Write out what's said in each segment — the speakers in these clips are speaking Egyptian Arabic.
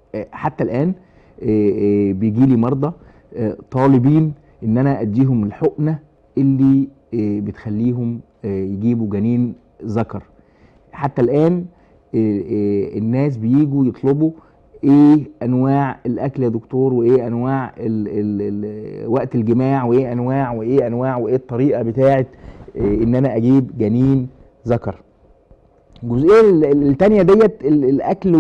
آه، حتى الان بيجي لي مرضى آه، طالبين ان انا اديهم الحقنه اللي آه، بتخليهم آه، يجيبوا جنين ذكر حتى الان آه، آه، الناس بيجوا يطلبوا ايه انواع الاكل يا دكتور وايه انواع ال ال ال وقت الجماع وايه انواع وايه انواع وايه الطريقه بتاعه آه، ان انا اجيب جنين ذكر الجزئيه ال- ال- التانية ديت ال- الاكل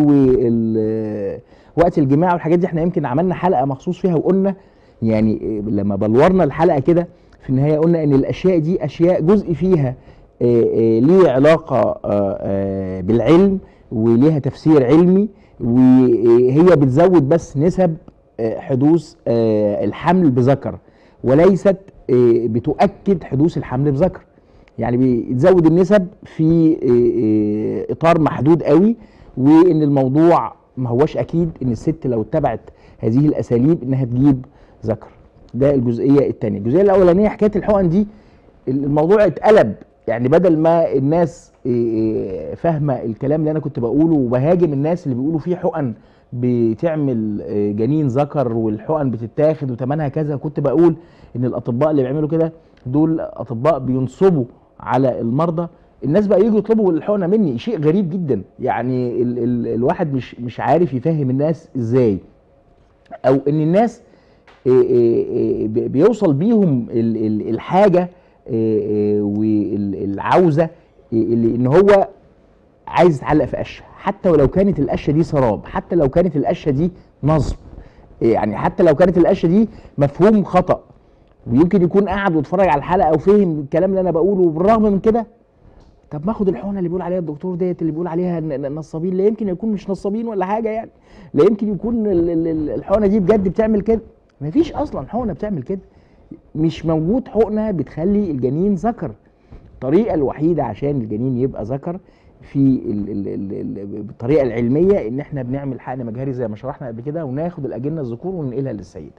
ووقت الجماع والحاجات دي احنا يمكن عملنا حلقه مخصوص فيها وقلنا يعني إيه، لما بلورنا الحلقه كده في النهايه قلنا ان الاشياء دي اشياء جزء فيها آه، آه، ليه علاقه آه، آه، بالعلم وليها تفسير علمي وهي بتزود بس نسب آه، حدوث آه، الحمل بذكر وليست آه، بتؤكد حدوث الحمل بذكر يعني بتزود النسب في آه، آه، اطار محدود قوي وان الموضوع ما هوش اكيد ان الست لو اتبعت هذه الاساليب انها تجيب ذكر ده الجزئيه الثانيه الجزئيه الاولانيه حكايه الحقن دي الموضوع اتقلب يعني بدل ما الناس إيه إيه فاهمه الكلام اللي انا كنت بقوله وبهاجم الناس اللي بيقولوا في حقن بتعمل إيه جنين ذكر والحقن بتتاخد وتمنها كذا كنت بقول ان الاطباء اللي بيعملوا كده دول اطباء بينصبوا على المرضى الناس بقى يجوا يطلبوا الحقنه مني شيء غريب جدا يعني ال ال الواحد مش مش عارف يفهم الناس ازاي او ان الناس إيه إيه إيه بي- بيوصل بيهم ال- ال- الحاجه إيه إيه والعوزه إيه اللي ان هو عايز يتعلق في قشه حتى ولو كانت القشه دي سراب حتى لو كانت القشه دي نصب إيه يعني حتى لو كانت القشه دي مفهوم خطا ويمكن يكون قاعد واتفرج على الحلقه وفهم الكلام اللي انا بقوله وبالرغم من كده طب ما اخد الحقنه اللي بيقول عليها الدكتور ديت اللي بيقول عليها ن- ن- نصابين لا يمكن يكون مش نصابين ولا حاجه يعني لا يمكن يكون ال- ال- ال- الحقنه دي بجد بتعمل كده مفيش اصلا حقنه بتعمل كده مش موجود حقنه بتخلي الجنين ذكر الطريقه الوحيده عشان الجنين يبقى ذكر في ال ال ال ال الطريقه العلميه ان احنا بنعمل حقن مجهري زي ما شرحنا قبل كده وناخد الاجنه الذكور وننقلها للسيده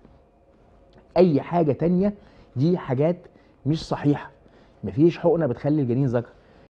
اي حاجه تانية دي حاجات مش صحيحه مفيش حقنه بتخلي الجنين ذكر